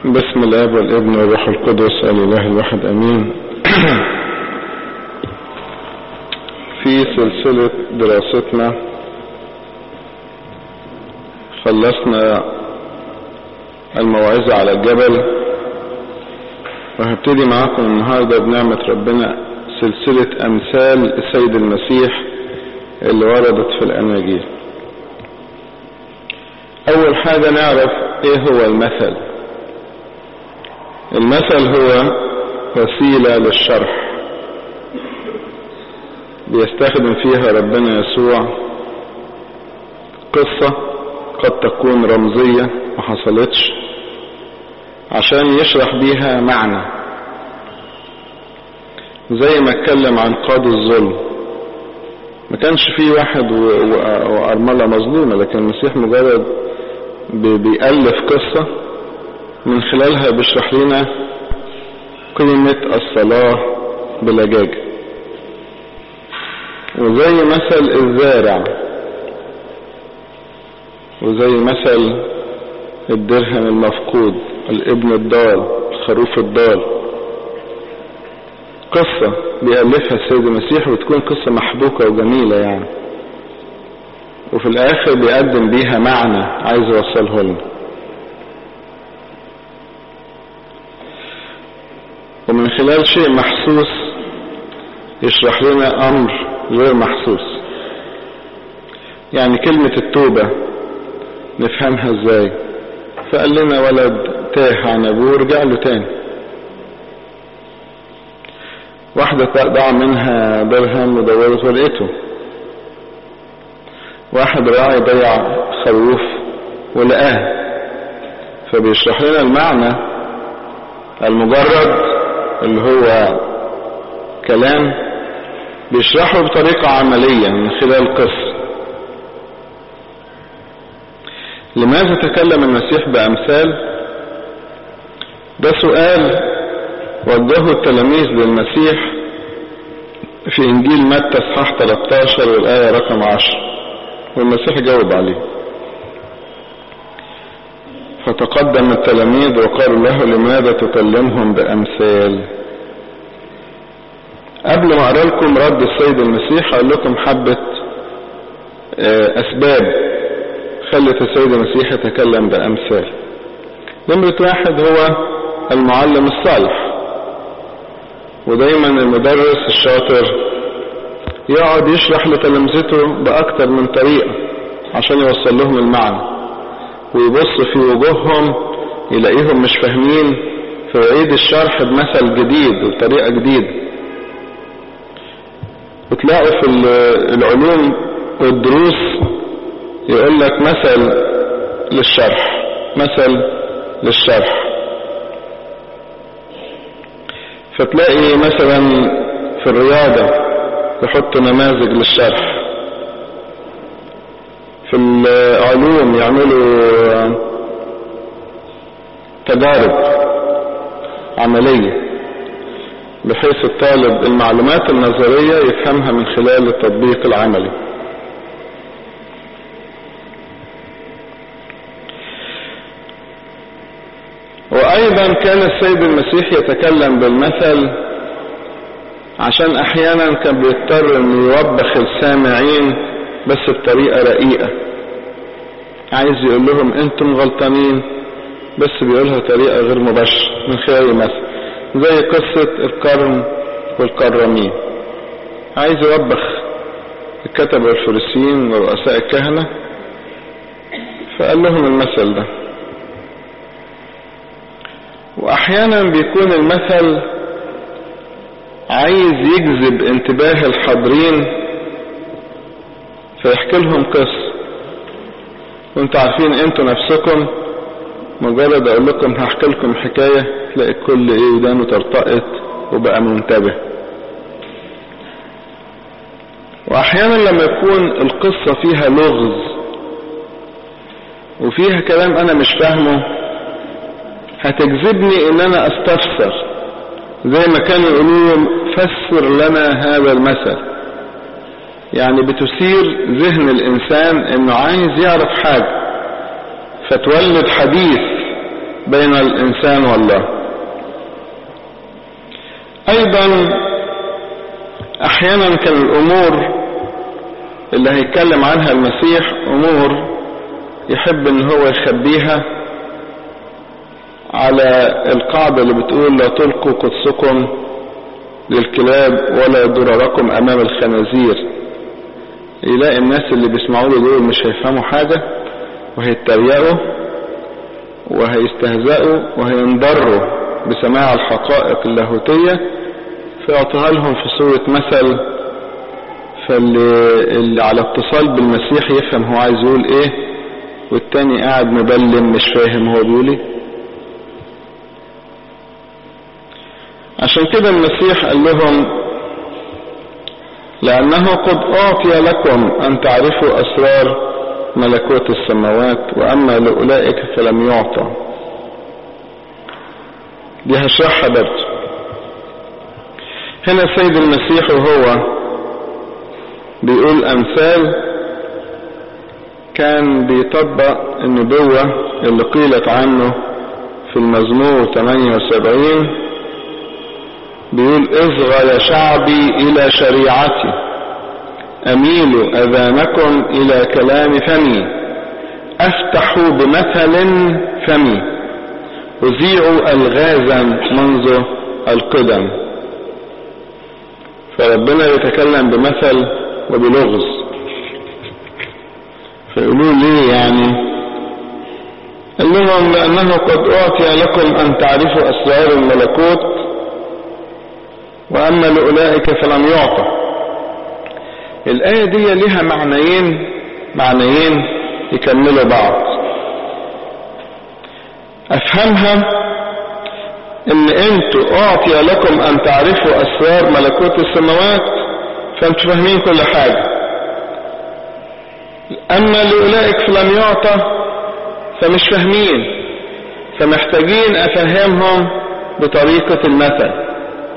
باسم الاب والابن والروح القدس الاله الواحد امين في سلسلة دراستنا خلصنا الموعظة على الجبل وهبتدي معاكم النهاردة بنعمة ربنا سلسلة امثال السيد المسيح اللي وردت في الاناجيل اول حاجة نعرف ايه هو المثل المثل هو وسيلة للشرح بيستخدم فيها ربنا يسوع قصة قد تكون رمزية ما حصلتش عشان يشرح بيها معنى زي ما اتكلم عن قاضي الظلم ما كانش فيه واحد وأرملة مظلومة لكن المسيح مجرد بيألف قصة من خلالها بيشرح لنا قيمة الصلاة بلجاجة وزي مثل الزارع وزي مثل الدرهم المفقود الابن الضال الخروف الضال قصة بيألفها السيد المسيح وتكون قصة محبوكة وجميلة يعني وفي الآخر بيقدم بيها معنى عايز يوصله لنا ومن خلال شيء محسوس يشرح لنا أمر غير محسوس يعني كلمة التوبة نفهمها ازاي فقال لنا ولد تاه عن ابوه رجع له تاني واحدة ضاع منها درهم ودورت ولقيته واحد راعي ضيع خروف ولقاه فبيشرح لنا المعنى المجرد اللي هو كلام بيشرحه بطريقة عملية من خلال قصة لماذا تكلم المسيح بأمثال ده سؤال وجهه التلاميذ للمسيح في إنجيل متى اصحاح 13 والآية رقم 10 والمسيح جاوب عليه فتقدم التلاميذ وقالوا له لماذا تكلمهم بأمثال قبل ما أقرأ لكم رد السيد المسيح أقول لكم حبة أسباب خلت السيد المسيح يتكلم بأمثال نمرة واحد هو المعلم الصالح ودايما المدرس الشاطر يقعد يشرح لتلامذته بأكتر من طريقة عشان يوصل لهم المعنى ويبص في وجوههم يلاقيهم مش فاهمين فيعيد الشرح بمثل جديد وبطريقة جديدة وتلاقوا في العلوم والدروس يقول لك مثل للشرح مثل للشرح فتلاقي مثلا في الرياضة يحطوا نماذج للشرح في العلوم يعملوا تجارب عملية بحيث الطالب المعلومات النظرية يفهمها من خلال التطبيق العملي وأيضا كان السيد المسيح يتكلم بالمثل عشان أحيانا كان بيضطر أن يوبخ السامعين بس بطريقة رقيقة عايز يقول لهم انتم غلطانين بس بيقولها طريقة غير مباشرة من خلال المثل زي قصة القرن والكرامين عايز يوبخ الكتبة والفريسيين ورؤساء الكهنة فقال لهم المثل ده واحيانا بيكون المثل عايز يجذب انتباه الحاضرين فيحكي لهم قصة وانتوا عارفين انتوا نفسكم مجرد اقول لكم هحكي لكم حكاية تلاقي الكل ايه ودانه ترتقط وبقى منتبه واحيانا لما يكون القصة فيها لغز وفيها كلام انا مش فاهمه هتجذبني ان انا استفسر زي ما كانوا يقولوا فسر لنا هذا المثل يعني بتثير ذهن الانسان انه عايز يعرف حاجة فتولد حديث بين الإنسان والله أيضا أحيانا كان الأمور اللي هيتكلم عنها المسيح أمور يحب ان هو يخبيها على القاعدة اللي بتقول لا تلقوا قدسكم للكلاب ولا ضرركم امام الخنازير يلاقي الناس اللي بيسمعوا له دول مش هيفهموا حاجة وهيتريقوا وهيستهزئوا وهينضروا بسماع الحقائق اللاهوتية فيعطيها لهم في صورة مثل فاللي اللي على اتصال بالمسيح يفهم هو عايز يقول ايه والتاني قاعد مبلم مش فاهم هو بيقول ايه عشان كده المسيح قال لهم لأنه قد أعطي لكم أن تعرفوا أسرار ملكوت السماوات وأما لأولئك فلم يعطى دي هشرحها برضه هنا السيد المسيح وهو بيقول أمثال كان بيطبق النبوة اللي قيلت عنه في المزمور 78 بيقول اصغى يا شعبي الى شريعتي اميلوا اذانكم الى كلام فمي افتحوا بمثل فمي اذيعوا الغازا منذ القدم فربنا يتكلم بمثل وبلغز فيقولوا ليه يعني قال لهم لانه قد اعطي لكم ان تعرفوا اسرار الملكوت وأما لأولئك فلم يعطى الآية دي لها معنيين معنيين يكملوا بعض أفهمها إن أنتوا أعطي لكم أن تعرفوا أسرار ملكوت السماوات فأنتوا فاهمين كل حاجة أما لأولئك فلم يعطى فمش فاهمين فمحتاجين أفهمهم بطريقة المثل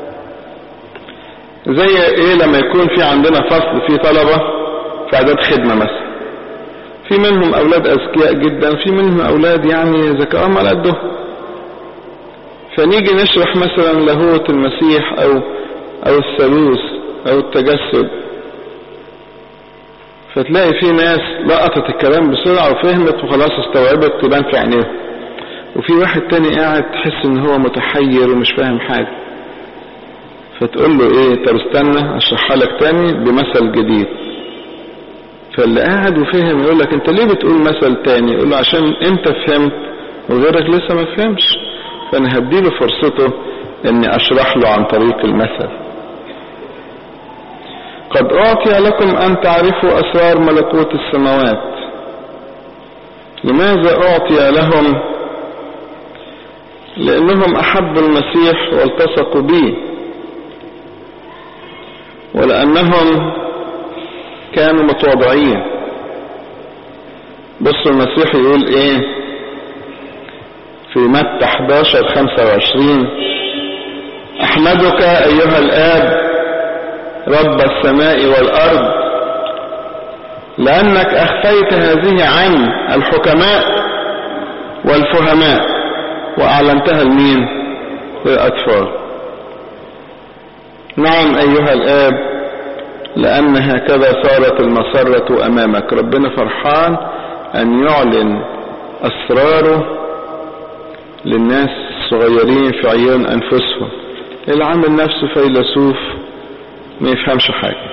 زي ايه لما يكون في عندنا فصل فيه طلبة في اعداد خدمة مثلا في منهم اولاد اذكياء جدا في منهم اولاد يعني ذكاءهم على قده فنيجي نشرح مثلا لاهوت المسيح او او الثالوث او التجسد فتلاقي في ناس لقطت الكلام بسرعة وفهمت وخلاص استوعبت تبان في عينيهم وفي واحد تاني قاعد تحس ان هو متحير ومش فاهم حاجة فتقول له ايه طب استنى اشرحها لك تاني بمثل جديد فاللي قاعد وفهم يقول لك انت ليه بتقول مثل تاني يقول له عشان انت فهمت وغيرك لسه ما فهمش فانا هديله فرصته اني اشرح له عن طريق المثل قد اعطي لكم ان تعرفوا اسرار ملكوت السماوات لماذا اعطي لهم لانهم احبوا المسيح والتصقوا به ولأنهم كانوا متواضعين بصوا المسيح يقول ايه في متى 11 25 احمدك ايها الاب رب السماء والارض لانك اخفيت هذه عن الحكماء والفهماء واعلنتها لمين للاطفال نعم أيها الآب لأن هكذا صارت المسرة أمامك ربنا فرحان أن يعلن أسراره للناس الصغيرين في عيون أنفسهم العامل نفسه فيلسوف ما يفهمش حاجة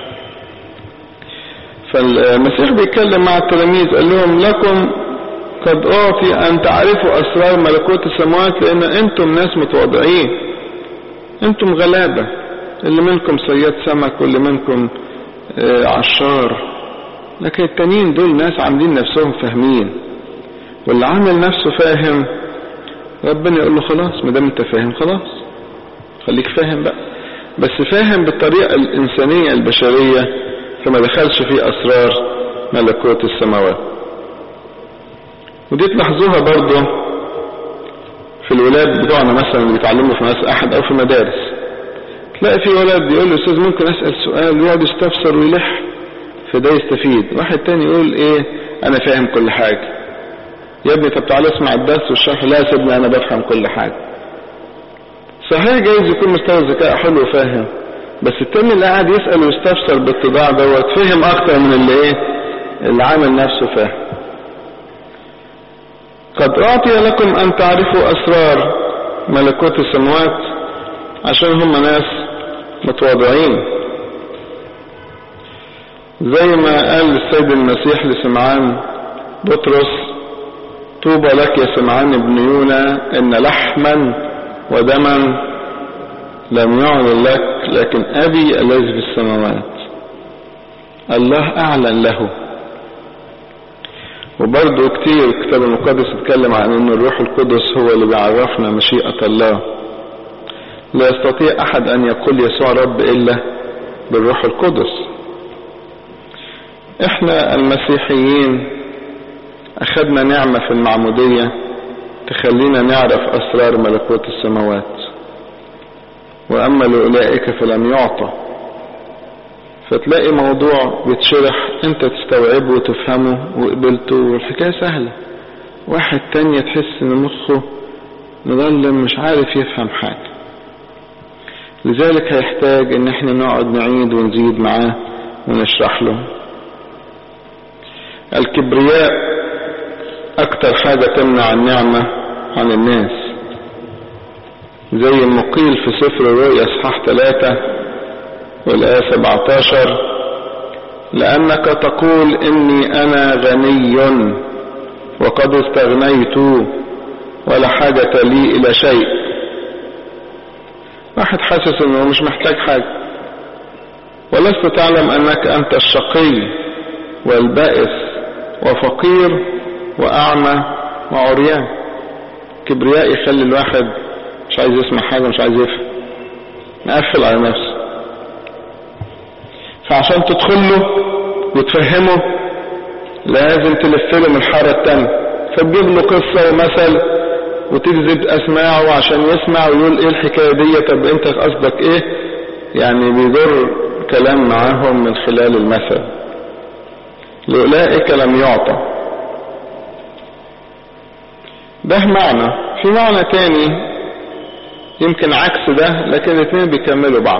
فالمسيح بيتكلم مع التلاميذ قال لهم لكم قد أعطي أن تعرفوا أسرار ملكوت السماوات لأن أنتم ناس متواضعين أنتم غلابة اللي منكم صياد سمك واللي منكم عشار لكن التانيين دول ناس عاملين نفسهم فاهمين واللي عامل نفسه فاهم ربنا يقول له خلاص ما دام انت فاهم خلاص خليك فاهم بقى بس فاهم بالطريقة الإنسانية البشرية فما دخلش في أسرار ملكوت السماوات ودي تلاحظوها برضه في الولاد بتوعنا مثلا اللي بيتعلموا في مدرسة أحد أو في مدارس تلاقي في ولد يقول له استاذ ممكن اسال سؤال ويقعد يستفسر ويلح فده يستفيد واحد تاني يقول ايه انا فاهم كل حاجة يا ابني طب تعالى اسمع الدرس والشرح لا يا سيدنا انا بفهم كل حاجة صحيح جايز يكون مستوى ذكاء حلو وفاهم بس التاني اللي قاعد يسأل ويستفسر بالتضاع دوت فهم اكتر من اللي ايه اللي عامل نفسه فاهم قد اعطي لكم ان تعرفوا اسرار ملكوت السماوات عشان هم ناس متواضعين زي ما قال السيد المسيح لسمعان بطرس طوبى لك يا سمعان ابن يونا ان لحما ودما لم يعلن لك لكن ابي الذي في السماوات الله اعلن له وبرضه كتير الكتاب المقدس اتكلم عن ان الروح القدس هو اللي بيعرفنا مشيئة الله لا يستطيع احد ان يقول يسوع رب الا بالروح القدس احنا المسيحيين اخدنا نعمة في المعمودية تخلينا نعرف اسرار ملكوت السماوات واما لاولئك فلم يعطى فتلاقي موضوع بيتشرح انت تستوعبه وتفهمه وقبلته والحكاية سهلة واحد تانية تحس ان مخه مظلم مش عارف يفهم حاجة لذلك هيحتاج ان احنا نقعد نعيد ونزيد معاه ونشرح له الكبرياء اكتر حاجة تمنع النعمة عن الناس زي المقيل في سفر الرؤيا اصحاح ثلاثة والآية 17 لأنك تقول إني أنا غني وقد استغنيت ولا حاجة لي إلى شيء واحد حاسس إنه مش محتاج حاجة ولست تعلم أنك أنت الشقي والبائس وفقير وأعمى وعريان كبرياء يخلي الواحد مش عايز يسمع حاجة مش عايز يفهم مقفل على نفسه فعشان تدخله وتفهمه لازم تلف له من الحارة التانية فتجيب له قصة ومثل وتجذب أسماعه عشان يسمع ويقول ايه الحكاية دي طب انت قصدك ايه يعني بيدر كلام معاهم من خلال المثل لأولئك لم يعطى ده معنى في معنى تاني يمكن عكس ده لكن الاثنين بيكملوا بعض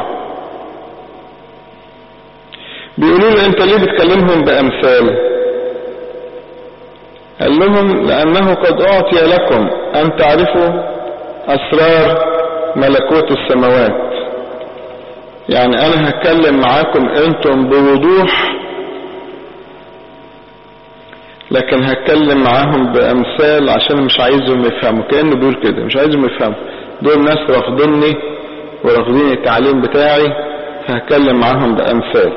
بيقولوا له انت ليه بتكلمهم بامثال قال لهم لانه قد اعطي لكم ان تعرفوا اسرار ملكوت السماوات يعني انا هتكلم معاكم انتم بوضوح لكن هتكلم معاهم بامثال عشان مش عايزهم يفهموا كانه بيقول كده مش عايزهم يفهموا دول ناس رافضيني ورافضين التعليم بتاعي فهتكلم معاهم بامثال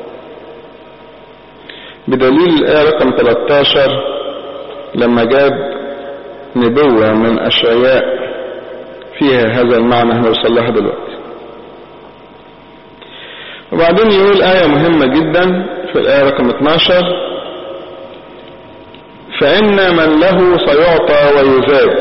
بدليل الآية رقم 13 لما جاب نبوة من أشعياء فيها هذا المعنى هنوصل لها دلوقتي وبعدين يقول آية مهمة جدا في الآية رقم 12 فإن من له سيعطى ويزاد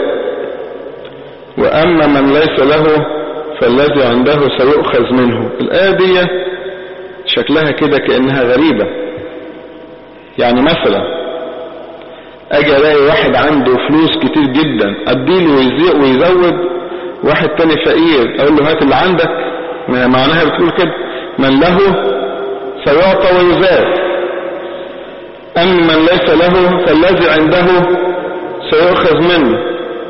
وأما من ليس له فالذي عنده سيؤخذ منه الآية دي شكلها كده كأنها غريبة يعني مثلا اجي الاقي واحد عنده فلوس كتير جدا اديله ويزود واحد تاني فقير اقول له هات اللي عندك معناها بتقول كده من له سيعطى ويزاد اما من ليس له فالذي عنده سيؤخذ منه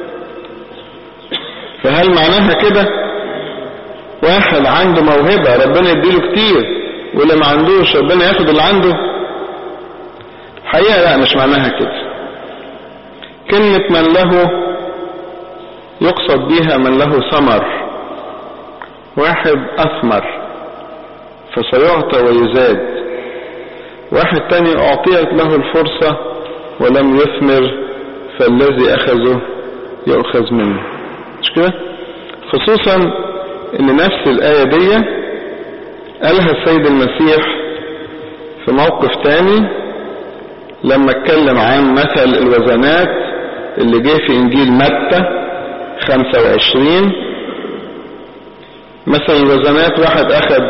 فهل معناها كده واحد عنده موهبة ربنا يديله كتير واللي ما عندوش ربنا ياخد اللي عنده حقيقة لا مش معناها كده كلمة من له يقصد بها من له ثمر واحد أثمر فسيعطى ويزاد واحد تاني أعطيت له الفرصة ولم يثمر فالذي أخذه يؤخذ منه مش كده خصوصا ان نفس الآية دي قالها السيد المسيح في موقف تاني لما اتكلم عن مثل الوزنات اللي جه في انجيل متى 25 مثل الوزنات واحد اخد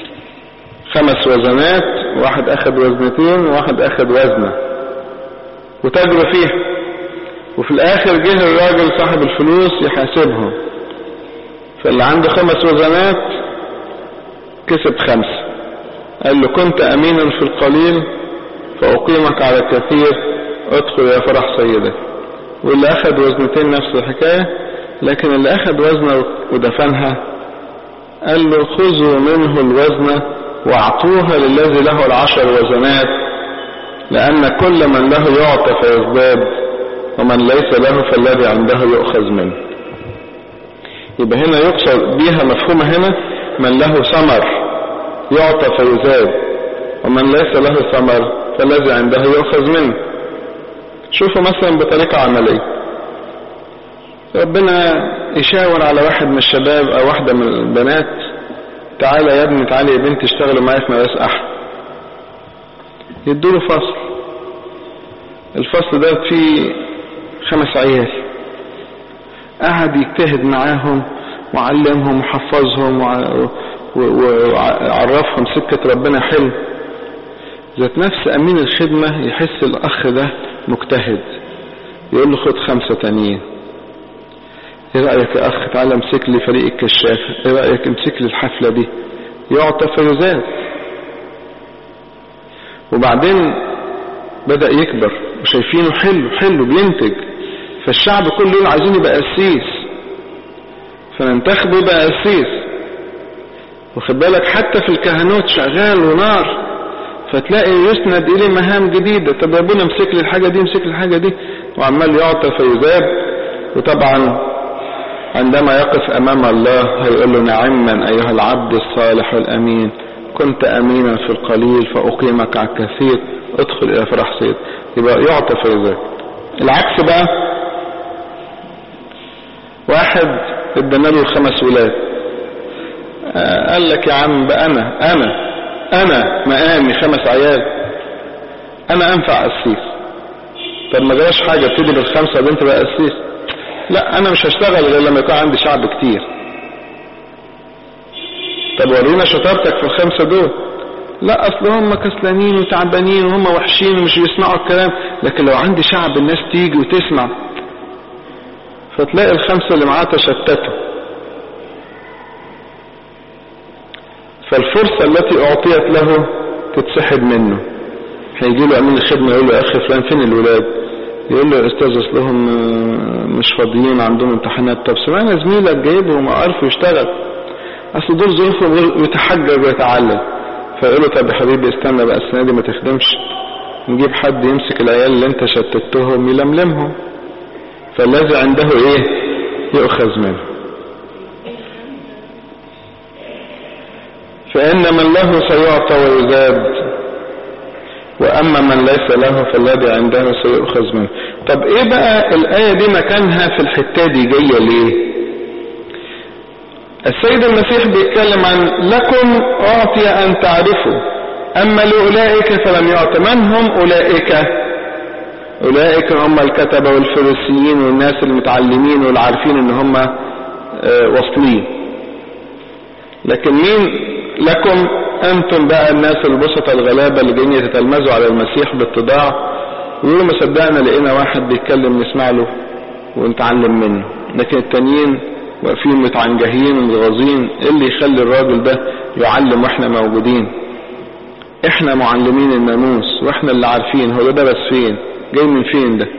خمس وزنات واحد اخد وزنتين وواحد اخد وزنة وتجروا فيها وفي الاخر جه الراجل صاحب الفلوس يحاسبهم فاللي عنده خمس وزنات كسب خمسة قال له كنت امينا في القليل فاقيمك على الكثير ادخل يا فرح سيدك واللي اخذ وزنتين نفس الحكاية لكن اللي اخذ وزنه ودفنها قال له خذوا منه الوزن واعطوها للذي له العشر وزنات لأن كل من له يعطى فيزداد ومن ليس له فالذي عنده يؤخذ منه يبقى هنا يقصد بيها مفهومة هنا من له ثمر يعطى فيزاد ومن ليس له ثمر فالذي عنده يؤخذ منه شوفوا مثلا بطريقة عملية ربنا يشاور على واحد من الشباب او واحدة من البنات تعالى يا ابني تعالى يا بنتي اشتغلوا معايا في مدرسة احد يدوله فصل الفصل ده فيه خمس عيال قعد يجتهد معاهم وعلمهم وحفظهم وعرفهم سكة ربنا حلو ذات نفس امين الخدمة يحس الاخ ده مجتهد يقول له خد خمسة تانيين ايه رأيك يا اخ تعالى امسك لي فريق الكشاف ايه رأيك امسك لي الحفلة دي يعطى فيزاد وبعدين بدأ يكبر وشايفينه حلو حلو بينتج فالشعب كله يقول عايزين يبقى قسيس فننتخبه يبقى قسيس واخد بالك حتى في الكهنوت شغال ونار فتلاقي يسند اليه مهام جديدة طب يا ابونا امسك لي الحاجة دي امسك لي الحاجة دي وعمال يعطى فيزاد وطبعا عندما يقف امام الله هيقول له نعما ايها العبد الصالح الامين كنت امينا في القليل فاقيمك على الكثير ادخل الى فرح سيد يبقى يعطى فيزاد العكس بقى واحد ادانا له خمس ولاد آه قال لك يا عم بقى انا انا انا مقامي خمس عيال انا انفع قسيس طب ما جراش حاجه ابتدي بالخمسه بنت بقى قسيس لا انا مش هشتغل غير لما يكون عندي شعب كتير طب ورينا شطارتك في الخمسه دول لا اصل هم كسلانين وتعبانين وهم وحشين ومش بيسمعوا الكلام لكن لو عندي شعب الناس تيجي وتسمع فتلاقي الخمسه اللي معاه تشتتوا فالفرصة التي أعطيت له تتسحب منه هيجي له أمين الخدمة يقول له يا أخي فلان فين الولاد يقول له يا أستاذ أصلهم مش فاضيين عندهم امتحانات طب سمعنا زميلك جايبهم عارفه يشتغل أصل دول ظروفهم ويتحجج ويتعلم فيقول له طب يا حبيبي استنى بقى السنة دي ما تخدمش نجيب حد يمسك العيال اللي انت شتتهم يلملمهم فالذي عنده ايه يؤخذ منه فإن من له سيعطى ويزاد وأما من ليس له فالذي عنده سيؤخذ منه طب إيه بقى الآية دي مكانها في الحتة دي جاية ليه السيد المسيح بيتكلم عن لكم أعطي أن تعرفوا أما لأولئك فلم يعط من هم أولئك أولئك هم الكتبة والفريسيين والناس المتعلمين والعارفين ان هم واصلين لكن مين لكم انتم بقى الناس البسطة الغلابة اللي جايين يتتلمذوا على المسيح باتضاع ويقولوا ما صدقنا لقينا واحد بيتكلم نسمع له ونتعلم منه لكن التانيين واقفين متعنجهين ومتغاظين ايه اللي يخلي الراجل ده يعلم واحنا موجودين احنا معلمين الناموس واحنا اللي عارفين هو ده درس فين جاي من فين ده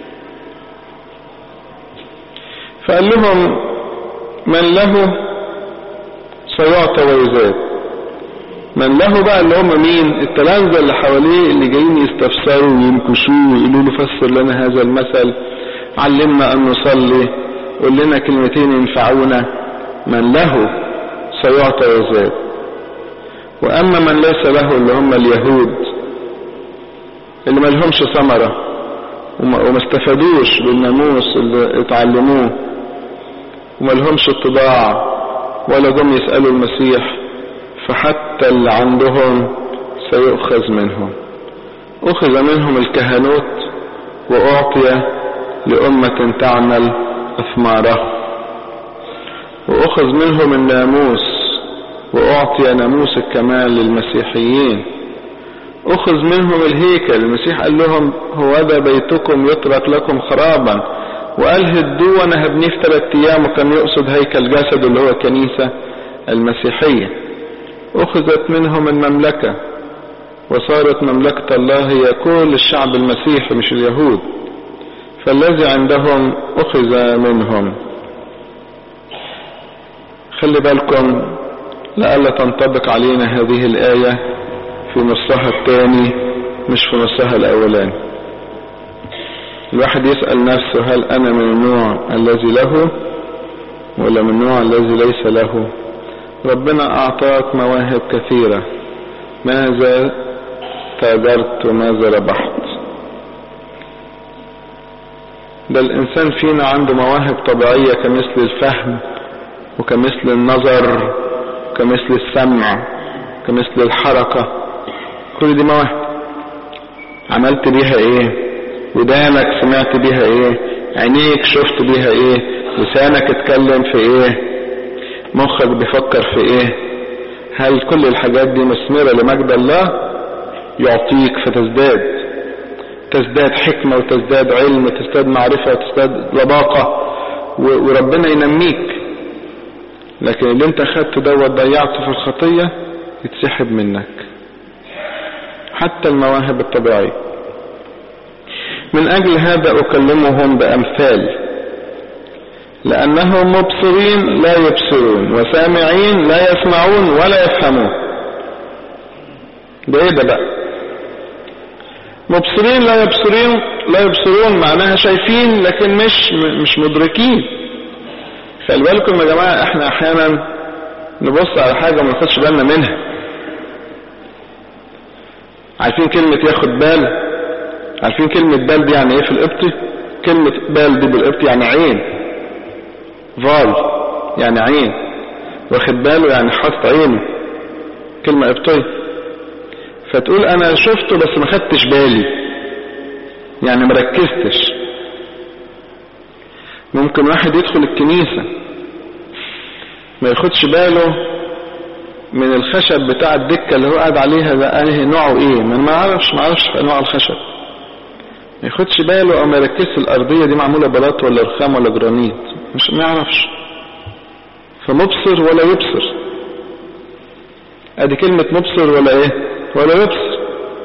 فقال لهم من له سيعطى ويزاد من له بقى اللي هم مين التلامذة اللي حواليه اللي جايين يستفسروا وينكشوه ويقولوا له فسر لنا هذا المثل علمنا ان نصلي قول لنا كلمتين ينفعونا من له سيعطى ويزاد واما من ليس له اللي هم اليهود اللي ما لهمش ثمرة وما استفادوش بالناموس اللي اتعلموه وما لهمش اتضاع ولا جم يسألوا المسيح فحتى اللي عندهم سيؤخذ منهم أخذ منهم الكهنوت وأعطي لأمة تعمل أثماره وأخذ منهم الناموس وأعطي ناموس الكمال للمسيحيين أخذ منهم الهيكل المسيح قال لهم هو هذا بيتكم يترك لكم خرابا وقال هدوه وانا هبنيه في ثلاث ايام وكان يقصد هيكل جسد اللي هو الكنيسة المسيحية أخذت منهم المملكة وصارت مملكة الله هي كل الشعب المسيحي مش اليهود فالذي عندهم أخذ منهم خلي بالكم لألا تنطبق علينا هذه الآية في نصها الثاني مش في نصها الأولاني الواحد يسأل نفسه هل أنا من النوع الذي له ولا من النوع الذي ليس له ربنا أعطاك مواهب كثيرة ماذا تاجرت وماذا ربحت ده الإنسان فينا عنده مواهب طبيعية كمثل الفهم وكمثل النظر كمثل السمع كمثل الحركة كل دي مواهب عملت بيها ايه ودانك سمعت بيها ايه عينيك شفت بيها ايه لسانك اتكلم في ايه مخك بيفكر في ايه هل كل الحاجات دي مثمرة لمجد الله يعطيك فتزداد تزداد حكمة وتزداد علم وتزداد معرفة وتزداد لباقة وربنا ينميك لكن اللي انت خدته دوت ضيعته في الخطية يتسحب منك حتى المواهب الطبيعية من أجل هذا أكلمهم بأمثال لأنهم مبصرين لا يبصرون وسامعين لا يسمعون ولا يفهمون ده ايه ده بقى مبصرين لا يبصرون لا يبصرون معناها شايفين لكن مش مش مدركين خلي بالكم يا جماعة احنا احيانا نبص على حاجة وما ناخدش بالنا منها عارفين كلمة ياخد بال عارفين كلمة بال دي يعني ايه في القبطي كلمة بال دي بالقبطي يعني عين فال يعني عين واخد باله يعني حاطط عينه كلمة قبطية فتقول انا شفته بس ما خدتش بالي يعني مركزتش ممكن واحد يدخل الكنيسة ما ياخدش باله من الخشب بتاع الدكة اللي هو قاعد عليها ده انهي نوعه ايه ما ما اعرفش ما اعرفش انواع الخشب ما ياخدش باله او ما يركزش الارضية دي معمولة بلاط ولا رخام ولا جرانيت مش ما يعرفش فمبصر ولا يبصر ادي كلمة مبصر ولا ايه ولا يبصر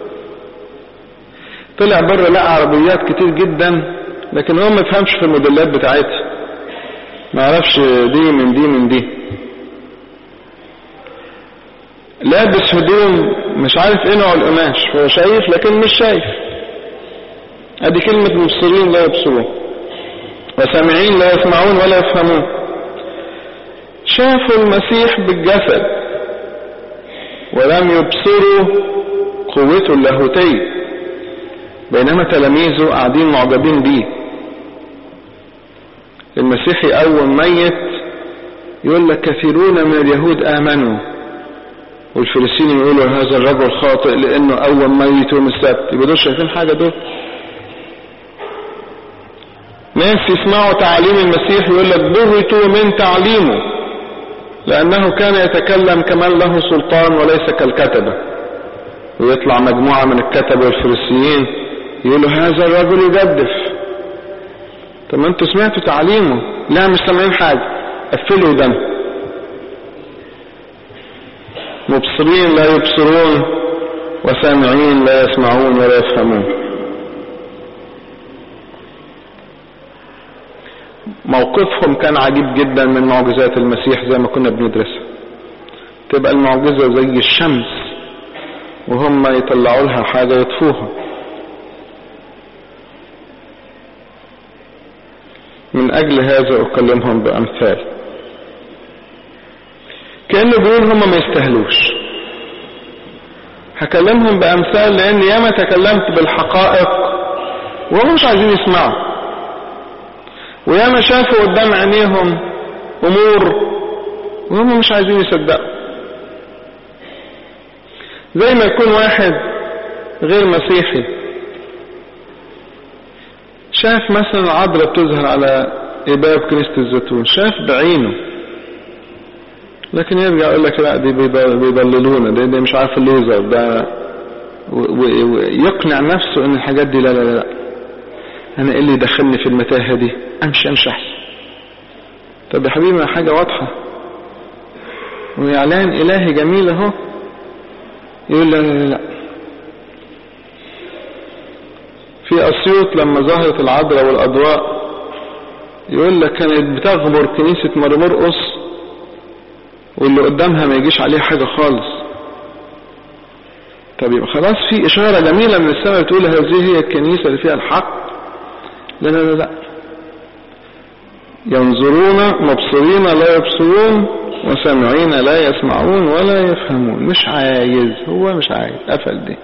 طلع بره لقى عربيات كتير جدا لكن هو ما يفهمش في الموديلات بتاعتها ما يعرفش دي من دي من دي لابس هدوم مش عارف ايه نوع القماش هو شايف لكن مش شايف ادي كلمة مبصرين لا يبصرون وسامعين لا يسمعون ولا يفهمون شافوا المسيح بالجسد ولم يبصروا قوته اللاهوتية بينما تلاميذه قاعدين معجبين بيه المسيح يقوم ميت يقول لك كثيرون من اليهود آمنوا والفلسطيني يقولوا هذا الرجل خاطئ لأنه قوم ميت يوم السبت يبقى دول شايفين حاجة دول ناس يسمعوا تعاليم المسيح يقول لك بهتوا من تعليمه لأنه كان يتكلم كمن له سلطان وليس كالكتبة ويطلع مجموعة من الكتبة والفريسيين يقولوا هذا الرجل يجدف طب ما انتوا سمعتوا تعليمه لا مش سامعين حاجة قفلوا دم مبصرين لا يبصرون وسامعين لا يسمعون ولا يفهمون موقفهم كان عجيب جدا من معجزات المسيح زي ما كنا بندرسها تبقى المعجزة زي الشمس وهم يطلعوا لها حاجة يطفوها من أجل هذا أكلمهم بأمثال كأنه بيقول هم ما يستهلوش هكلمهم بأمثال لأن ياما تكلمت بالحقائق وهم مش عايزين يسمعوا وياما شافوا قدام عينيهم أمور وهم مش عايزين يصدقوا زي ما يكون واحد غير مسيحي شاف مثلا عذراء بتظهر على باب كنيسة الزيتون شاف بعينه لكن يرجع يقول لك لا دي بيضللونا دي, دي مش عارف الليزر ده ويقنع نفسه ان الحاجات دي لا لا لا انا ايه اللي يدخلني في المتاهة دي امشي امشي احسن طب يا حبيبي حاجة واضحة واعلان الهي جميل اهو يقول لا لا لا في اسيوط لما ظهرت العذراء والاضواء يقول لك كانت بتغمر كنيسة مرمرقص واللي قدامها ما يجيش عليه حاجة خالص طب يبقى خلاص في إشارة جميلة من السماء بتقول هذه هي الكنيسة اللي فيها الحق لا لا لا لا ينظرون مبصرين لا يبصرون وسامعين لا يسمعون ولا يفهمون مش عايز هو مش عايز قفل دي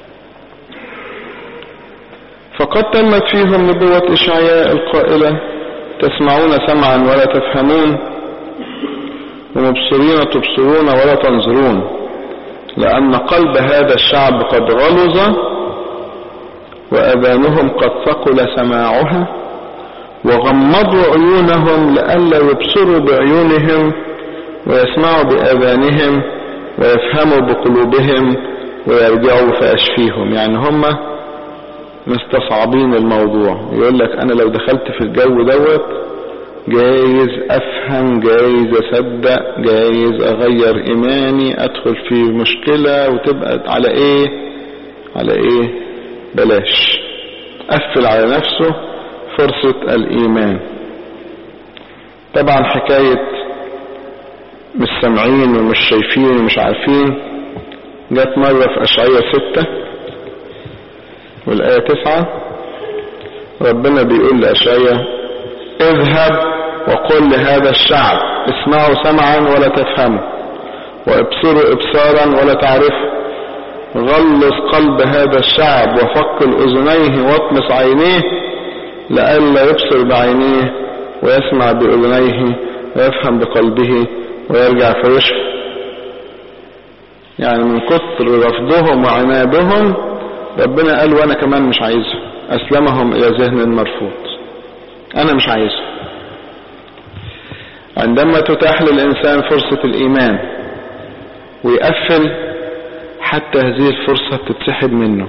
فقد تمت فيهم نبوة إشعياء القائلة تسمعون سمعا ولا تفهمون ومبصرين تبصرون ولا تنظرون لأن قلب هذا الشعب قد غلظ وأذانهم قد ثقل سماعها وغمضوا عيونهم لئلا يبصروا بعيونهم ويسمعوا بآذانهم ويفهموا بقلوبهم ويرجعوا فأشفيهم يعني هم مستصعبين الموضوع يقول لك أنا لو دخلت في الجو دوت جايز أفهم جايز أصدق جايز أغير إيماني أدخل في مشكلة وتبقى على إيه على إيه بلاش قفل على نفسه فرصة الإيمان طبعا حكاية مش سامعين ومش شايفين ومش عارفين جت مرة في أشعية ستة والآية تسعة ربنا بيقول لأشعية اذهب وقل لهذا الشعب اسمعوا سمعا ولا تفهموا وابصروا ابصارا ولا تعرفوا غلظ قلب هذا الشعب وفق اذنيه واطمس عينيه لئلا يبصر بعينيه ويسمع باذنيه ويفهم بقلبه ويرجع فيشفى يعني من كثر رفضهم وعنادهم ربنا قال وانا كمان مش عايزهم اسلمهم الى ذهن مرفوض انا مش عايزهم عندما تتاح للإنسان فرصة الإيمان ويقفل حتى هذه الفرصة تتسحب منه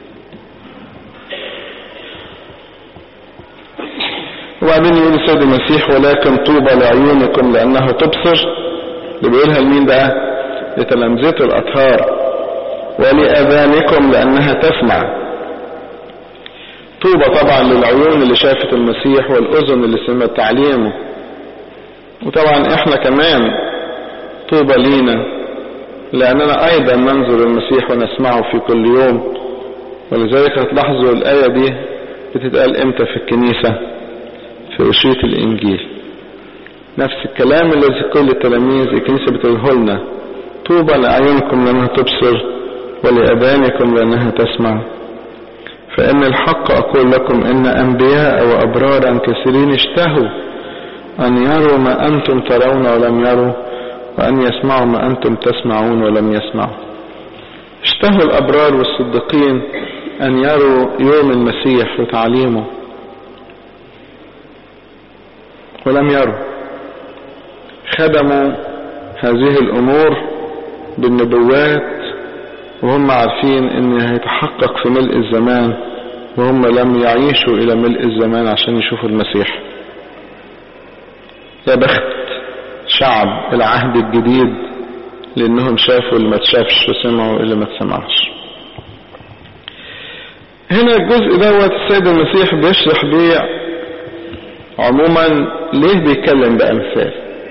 وبعدين يقول السيد المسيح ولكن طوبى لعيونكم لأنه تبصر اللي بيقولها لمين بقى لتلامذته الأطهار ولأذانكم لأنها تسمع طوبى طبعا للعيون اللي شافت المسيح والأذن اللي سمعت تعليمه وطبعا احنا كمان طوبى لينا لأننا أيضا ننظر المسيح ونسمعه في كل يوم ولذلك هتلاحظوا الآية دي بتتقال امتى في الكنيسة في وشية الإنجيل نفس الكلام الذي كل التلاميذ الكنيسة بتقوله لنا طوبى لأعينكم لأنها تبصر ولأذانكم لأنها تسمع فإن الحق أقول لكم إن أنبياء وأبرارا كثيرين اشتهوا أن يروا ما أنتم ترون ولم يروا وأن يسمعوا ما أنتم تسمعون ولم يسمعوا اشتهوا الأبرار والصديقين أن يروا يوم المسيح وتعليمه ولم يروا خدموا هذه الأمور بالنبوات وهم عارفين ان هيتحقق في ملء الزمان وهم لم يعيشوا الى ملء الزمان عشان يشوفوا المسيح يا بخت شعب العهد الجديد لانهم شافوا اللي ما تشافش وسمعوا اللي ما تسمعش هنا الجزء دوت السيد المسيح بيشرح بيه عموما ليه بيتكلم بامثال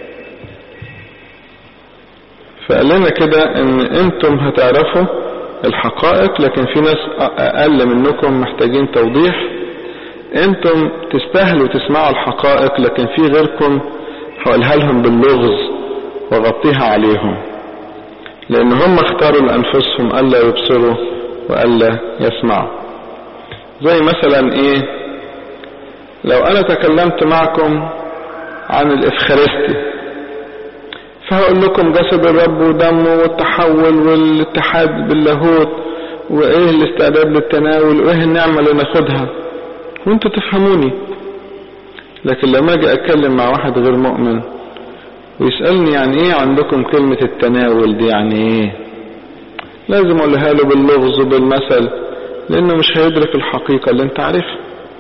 فقال لنا كده ان انتم هتعرفوا الحقائق لكن في ناس اقل منكم محتاجين توضيح انتم تستاهلوا تسمعوا الحقائق لكن في غيركم هقولها لهم باللغز وغطيها عليهم لان هم اختاروا لانفسهم الا يبصروا والا يسمعوا زي مثلا ايه لو انا تكلمت معكم عن الافخارستي فهقول لكم جسد الرب ودمه والتحول والاتحاد باللاهوت وايه الاستعداد للتناول وايه النعمة اللي ناخدها وانتوا تفهموني لكن لما اجي اتكلم مع واحد غير مؤمن ويسألني يعني ايه عندكم كلمة التناول دي يعني ايه لازم اقولها له باللغز وبالمثل لانه مش هيدرك الحقيقة اللي انت عارفها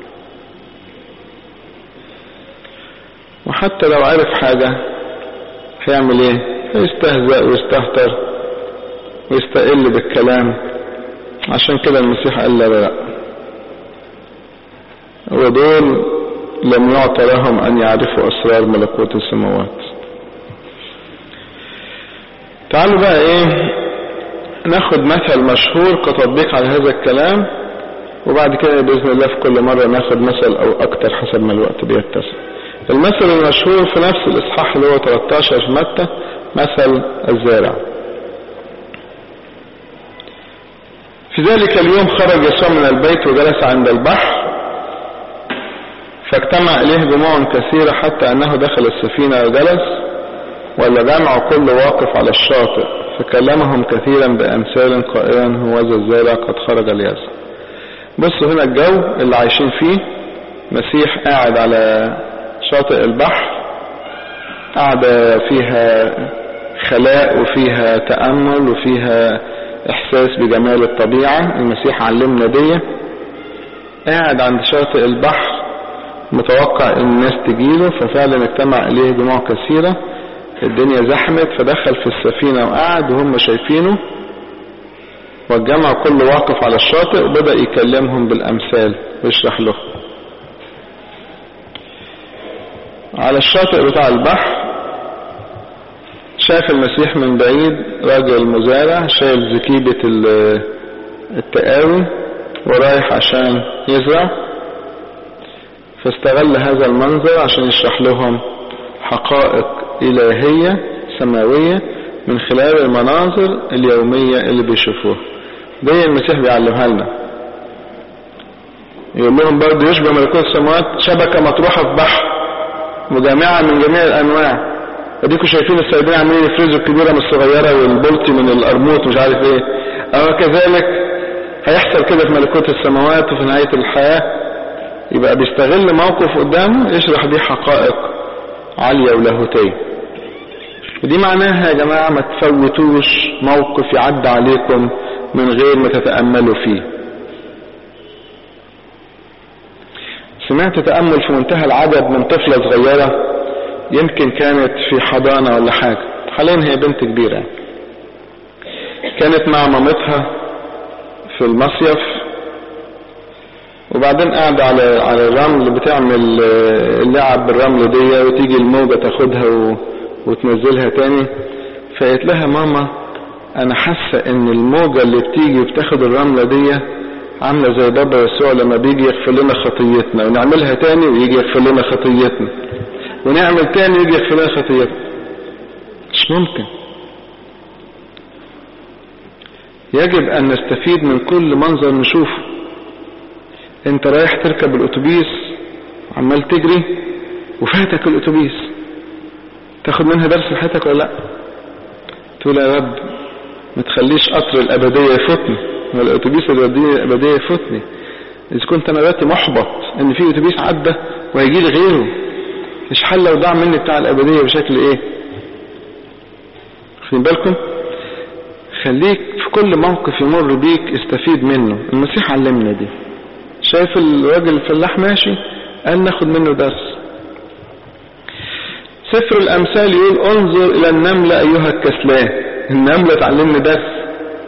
وحتى لو عرف حاجة هيعمل ايه هيستهزأ ويستهتر ويستقل بالكلام عشان كده المسيح قال لا لا ودول لم يعطى لهم ان يعرفوا اسرار ملكوت السماوات تعالوا بقى ايه ناخد مثل مشهور كتطبيق على هذا الكلام وبعد كده بإذن الله في كل مرة ناخد مثل أو أكتر حسب ما الوقت بيتسع المثل المشهور في نفس الإصحاح اللي هو 13 في متى مثل الزارع في ذلك اليوم خرج يسوع من البيت وجلس عند البحر فاجتمع إليه جموع كثيرة حتى أنه دخل السفينة وجلس والجمع كل واقف على الشاطئ فكلمهم كثيرا بأمثال قائلا هو ذا الزارع قد خرج ليزرع بصوا هنا الجو اللي عايشين فيه مسيح قاعد على شاطئ البحر قاعدة فيها خلاء وفيها تأمل وفيها إحساس بجمال الطبيعة المسيح علمنا دي قاعد عند شاطئ البحر متوقع ان الناس تجيله ففعلا اجتمع اليه جموع كثيرة الدنيا زحمت فدخل في السفينة وقعد وهم شايفينه والجمع كله واقف على الشاطئ وبدأ يكلمهم بالأمثال ويشرح لهم على الشاطئ بتاع البحر شاف المسيح من بعيد راجل مزارع شايل زكيبة التقاوي ورايح عشان يزرع فاستغل هذا المنظر عشان يشرح لهم حقائق إلهية سماوية من خلال المناظر اليومية اللي بيشوفوها دي المسيح بيعلمها لنا يقول لهم برضه يشبه ملكوت السماوات شبكة مطروحة في بحر مجامعة من جميع الأنواع اديكم شايفين السيدين عاملين يفرزوا الكبيرة من الصغيرة والبلطي من القرموط مش عارف ايه أو كذلك هيحصل كده في ملكوت السماوات وفي نهاية الحياة يبقى بيستغل موقف قدامه يشرح بيه حقائق عالية ولاهوتية ودي معناها يا جماعة ما تفوتوش موقف يعدي عليكم من غير ما تتأملوا فيه سمعت تأمل في منتهى العدد من طفلة صغيرة يمكن كانت في حضانة ولا حاجة حاليا هي بنت كبيرة كانت مع مامتها في المصيف وبعدين قاعدة على على الرمل بتعمل اللعب بالرمل دي وتيجي الموجة تاخدها و... وتنزلها تاني فقالت لها ماما انا حاسة ان الموجة اللي بتيجي وبتاخد الرملة دي عاملة زي بابا يسوع لما بيجي يغفر لنا خطيتنا ونعملها تاني ويجي يغفر لنا خطيتنا ونعمل تاني ويجي يغفر لنا خطيتنا مش ممكن يجب ان نستفيد من كل منظر نشوفه انت رايح تركب الاتوبيس عمال تجري وفاتك الاتوبيس تاخد منها درس في حياتك ولا لا تقول يا رب ما تخليش قطر الابديه يفوتني والاتوبيس اللي يوديني الابديه يفوتني اذا كنت انا دلوقتي محبط ان في اتوبيس عدى وهيجي لي غيره مش حل لو ضاع مني بتاع الابديه بشكل ايه خدين بالكم خليك في كل موقف يمر بيك استفيد منه المسيح علمنا دي شايف الراجل الفلاح ماشي قال ناخد منه درس سفر الامثال يقول انظر الى النملة ايها الكسلان النملة تعلمني درس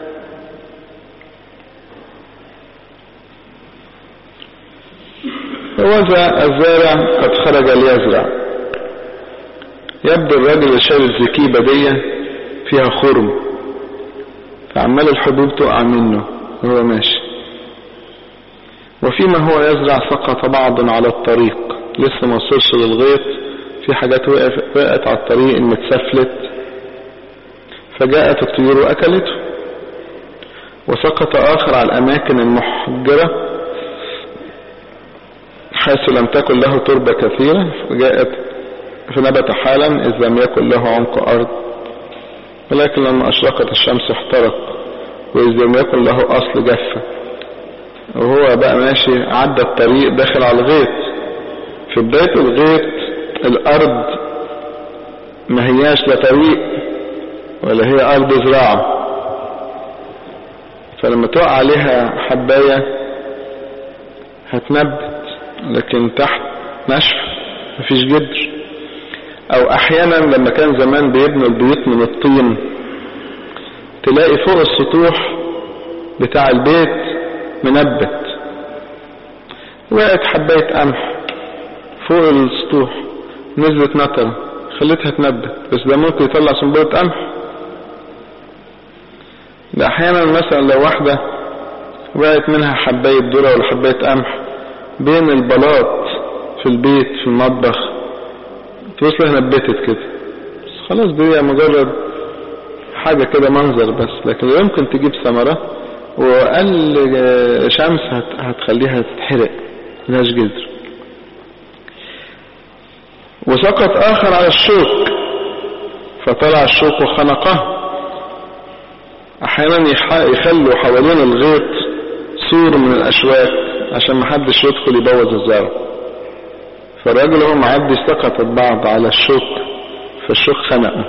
وذا الزارع قد خرج ليزرع يبدو الراجل اللي شايل الزكيبة دي فيها خرم فعمال الحبوب تقع منه وهو ماشي وفيما هو يزرع سقط بعض على الطريق لسه ما وصلش للغيط في حاجات وقعت على الطريق المتسفلت فجاءت الطيور وأكلته وسقط آخر على الأماكن المحجرة حيث لم تكن له تربة كثيرة فجاءت فنبت حالا إذ لم يكن له عمق أرض ولكن لما أشرقت الشمس احترق وإذ لم يكن له أصل جفة وهو بقى ماشي عدى الطريق داخل على الغيط في بداية الغيط الأرض ما هياش لا طريق ولا هي أرض زراعة فلما تقع عليها حباية هتنبت لكن تحت نشف مفيش جدر او احيانا لما كان زمان بيبنوا البيوت من الطين تلاقي فوق السطوح بتاع البيت منبت وقعت حباية قمح فوق السطوح نزلت نطرة خليتها تنبت بس ده ممكن يطلع سنبلة قمح ده احيانا مثلا لو واحدة وقعت منها حباية ذرة ولا حباية قمح بين البلاط في البيت في المطبخ توصلها نبتت كده بس خلاص دي مجرد حاجة كده منظر بس لكن يمكن تجيب ثمرة وأقل شمس هتخليها تتحرق ملهاش جذر وسقط آخر على الشوك فطلع الشوك وخنقه أحيانا يخلوا حوالين الغيط سور من الأشواك عشان محدش يدخل يبوظ الزرع فالراجل هو معدي سقطت بعض على الشوك فالشوك خنقه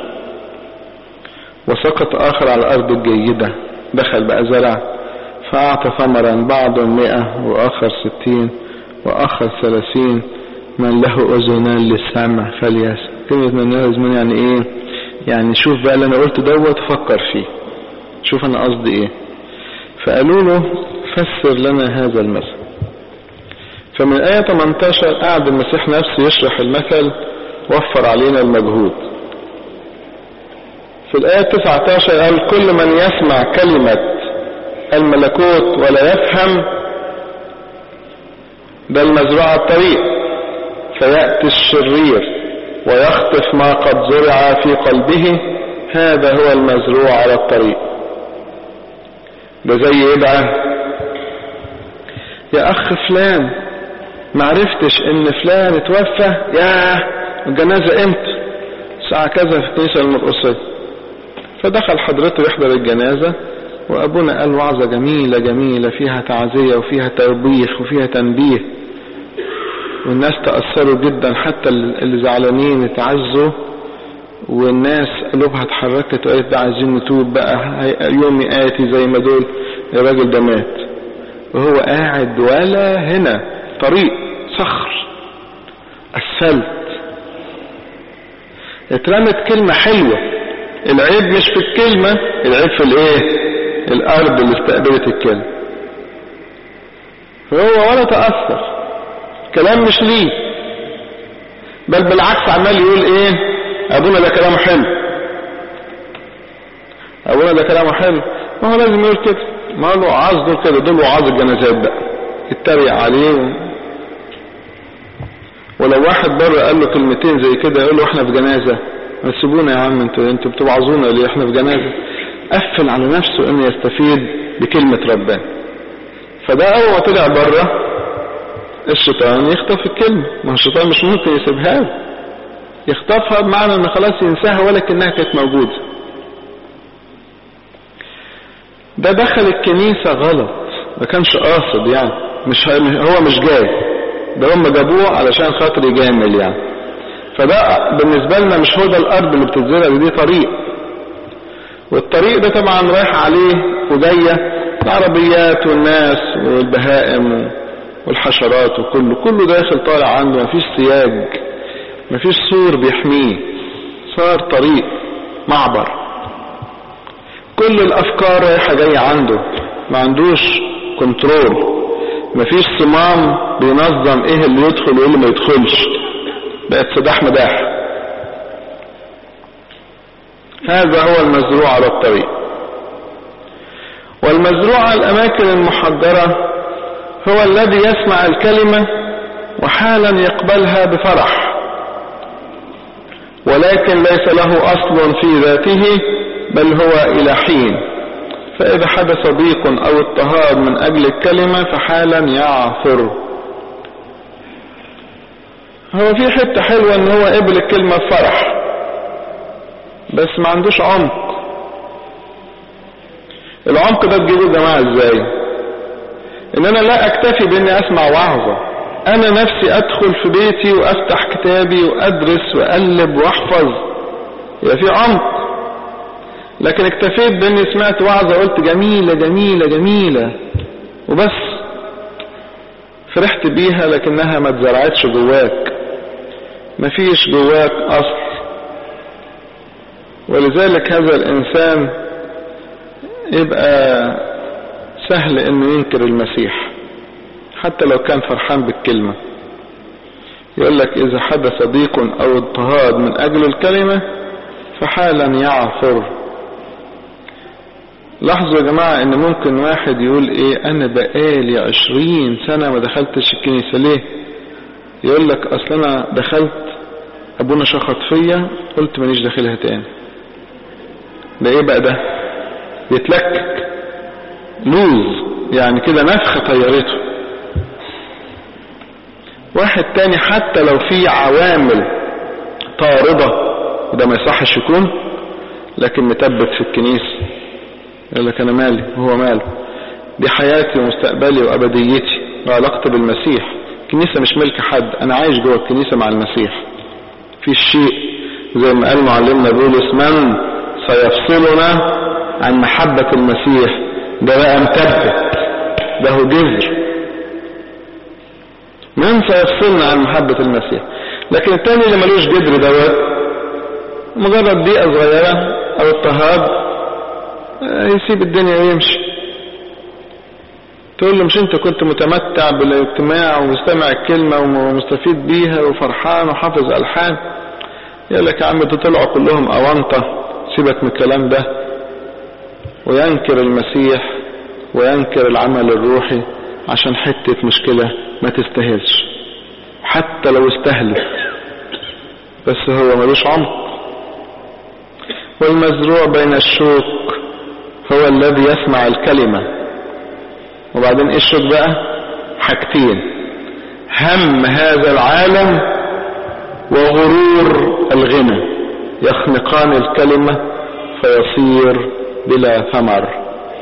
وسقط آخر على الأرض الجيدة دخل بقى زرع فأعطى ثمرا بعض مئة وآخر ستين وآخر ثلاثين من له أذنان للسمع فليس كلمة من له أذنان يعني إيه يعني شوف بقى اللي أنا قلت دوت فكر فيه شوف أنا قصدي إيه فقالوا له فسر لنا هذا المثل فمن آية 18 قعد المسيح نفسه يشرح المثل وفر علينا المجهود في الآية 19 قال كل من يسمع كلمة الملكوت ولا يفهم ده المزروع الطريق فيأتي الشرير ويخطف ما قد زرع في قلبه هذا هو المزروع على الطريق ده زي ايه بقى يا اخ فلان معرفتش ان فلان اتوفى يا الجنازة امتى الساعة كذا في الكنيسة المرقصية فدخل حضرته يحضر الجنازة وابونا قال وعظة جميلة جميلة فيها تعزية وفيها توبيخ وفيها تنبيه والناس تأثروا جدا حتى اللي زعلانين اتعزوا والناس قلوبها اتحركت وقالت ده عايزين نتوب بقى يومي آتي زي ما دول الراجل ده مات وهو قاعد ولا هنا طريق صخر اسفلت اترمت كلمة حلوة العيب مش في الكلمة العيب في الايه الارض اللي استقبلت الكلمة فهو ولا تأثر كلام مش ليه بل بالعكس عمال يقول ايه ابونا ده كلامه حلو ابونا ده كلامه حلو ما هو لازم يقول كده ما له وعاظ دول كده دول وعاظ الجنازات بقى يتريق عليه و... ولو واحد بره قال له كلمتين زي كده يقول له احنا في جنازة ما تسيبونا يا عم انتوا انتوا بتوعظونا ليه احنا في جنازة قفل على نفسه انه يستفيد بكلمة ربنا فده اول ما طلع بره الشيطان يخطف الكلمة ما هو الشيطان مش ممكن يسيبها له يخطفها بمعنى ان خلاص ينساها ولكنها كانت موجودة ده دخل الكنيسة غلط ما كانش قاصد يعني مش هو مش جاي ده هم جابوه علشان خاطر يجامل يعني فده بالنسبة لنا مش هو ده الارض اللي بتتزرع دي طريق والطريق ده طبعا رايح عليه وجاية العربيات والناس والبهائم والحشرات وكله كله داخل طالع عنده مفيش سياج مفيش سور بيحميه صار طريق معبر كل الافكار رايحة جاية عنده ما عندوش كنترول مفيش صمام بينظم ايه اللي يدخل وايه اللي ما يدخلش بقت سداح مداح هذا هو المزروع على الطريق والمزروع على الاماكن المحجرة هو الذي يسمع الكلمة وحالا يقبلها بفرح ولكن ليس له اصل في ذاته بل هو الى حين فاذا حدث ضيق او اضطهاد من اجل الكلمة فحالا يعثر هو في حتة حلوة ان هو قبل الكلمة بفرح بس ما عندوش عمق العمق ده تجيبه يا جماعة ازاي ان انا لا اكتفي باني اسمع وعظة انا نفسي ادخل في بيتي وافتح كتابي وادرس واقلب واحفظ يبقى في عمق لكن اكتفيت باني سمعت وعظة قلت جميلة جميلة جميلة وبس فرحت بيها لكنها ما اتزرعتش جواك مفيش جواك اصل ولذلك هذا الانسان يبقى سهل انه ينكر المسيح حتى لو كان فرحان بالكلمة يقول لك اذا حدث ضيق او اضطهاد من اجل الكلمة فحالا يعثر لاحظوا يا جماعة ان ممكن واحد يقول ايه انا بقالي عشرين سنة ما دخلتش الكنيسة ليه يقول لك اصل انا دخلت ابونا شخط فيا قلت مانيش داخلها تاني ده ايه بقى ده يتلكك لوز يعني كده نفخة طيرته واحد تاني حتى لو في عوامل طاردة وده ما يصحش يكون لكن متبت في الكنيسة يقول لك انا مالي وهو ماله دي حياتي ومستقبلي وابديتي وعلاقتي بالمسيح الكنيسة مش ملك حد انا عايش جوه الكنيسة مع المسيح في شيء زي ما قال معلمنا بولس من سيفصلنا عن محبة المسيح ده بقى مثبت ده هو جذر من سيفصلنا عن محبة المسيح لكن التاني اللي ملوش جذر دوت مجرد دقيقة صغيرة او اضطهاد يسيب الدنيا ويمشي تقول له مش انت كنت متمتع بالاجتماع ومستمع الكلمة ومستفيد بيها وفرحان وحافظ ألحان يقول لك يا عم دول طلعوا كلهم أونطة سيبك من الكلام ده وينكر المسيح وينكر العمل الروحي عشان حتة مشكلة ما تستاهلش حتى لو استهلت بس هو ملوش عمق والمزروع بين الشوك هو الذي يسمع الكلمة وبعدين ايه الشوك بقى حاجتين هم هذا العالم وغرور الغنى يخنقان الكلمة فيصير بلا ثمر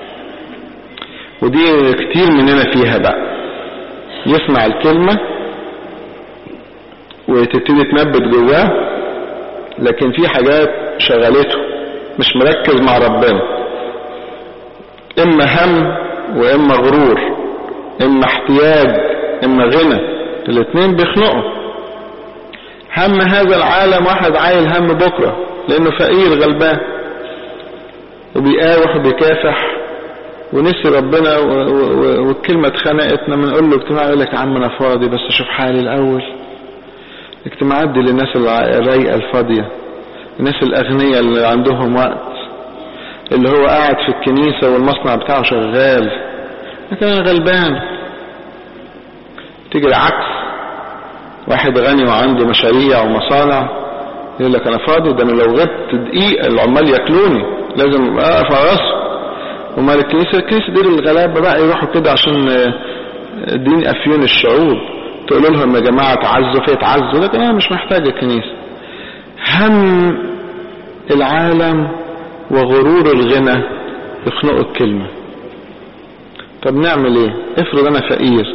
ودي كتير مننا فيها بقى يسمع الكلمة وتبتدي تنبت جواه لكن في حاجات شغلته مش مركز مع ربنا اما هم واما غرور اما احتياج اما غنى الاثنين بيخنقوا هم هذا العالم واحد عايل هم بكرة لانه فقير غلبان وبيقاوح وبيكافح ونسي ربنا والكلمة اتخنقت لما نقول له اجتماع يقول لك يا عم انا فاضي بس اشوف حالي الاول اجتماعات دي للناس الرايقة الفاضية الناس الاغنياء اللي عندهم وقت اللي هو قاعد في الكنيسة والمصنع بتاعه شغال لكن انا غلبان تيجي العكس واحد غني وعنده مشاريع ومصانع يقول لك انا فاضي ده انا لو غبت دقيقة العمال ياكلوني لازم اقف على راسه ومال الكنيسة الكنيسة دي الغلابة بقى يروحوا كده عشان دين افيون الشعوب تقول لهم يا جماعة تعزوا فيتعزوا لكن انا مش محتاج الكنيسة هم العالم وغرور الغنى يخنقوا الكلمة طب نعمل ايه افرض انا فقير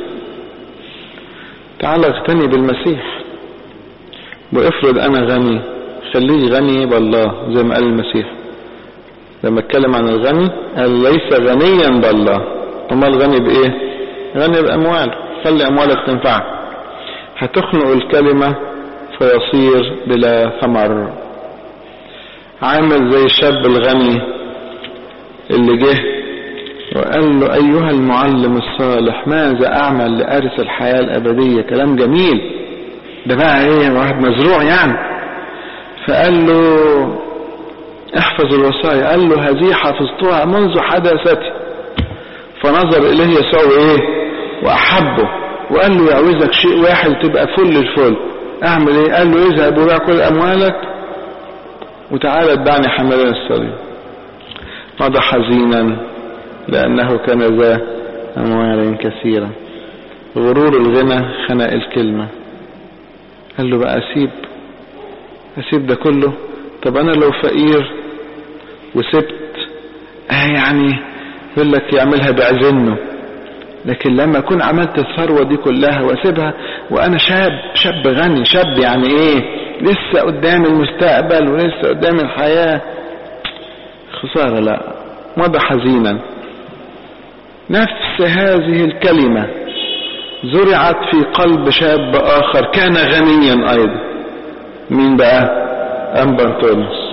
تعال اغتني بالمسيح وافرض انا غني خليه غني بالله زي ما قال المسيح لما اتكلم عن الغني قال ليس غنيا بالله امال غني بايه غني باموال خلي اموالك تنفعك هتخنق الكلمة فيصير بلا ثمر عامل زي الشاب الغني اللي جه وقال له أيها المعلم الصالح ماذا أعمل لأرث الحياة الأبدية كلام جميل ده بقى إيه واحد مزروع يعني فقال له احفظ الوصايا قال له هذه حفظتها منذ حدثتي فنظر إليه يسوع إيه وأحبه وقال له يعوزك شيء واحد تبقى فل الفل أعمل إيه قال له اذهب وبيع كل أموالك وتعالى اتبعني حملا الصليب مضى حزينا لأنه كان ذا أموال كثيرة غرور الغنى خنق الكلمة قال له بقى أسيب أسيب ده كله طب أنا لو فقير وسبت آه يعني يقول لك يعملها بعزنه لكن لما أكون عملت الثروة دي كلها وأسيبها وأنا شاب شاب غني شاب يعني إيه لسه قدام المستقبل ولسه قدام الحياة خسارة لا مضى حزينا نفس هذه الكلمة زرعت في قلب شاب آخر كان غنيا أيضا مين بقى أمبرتونس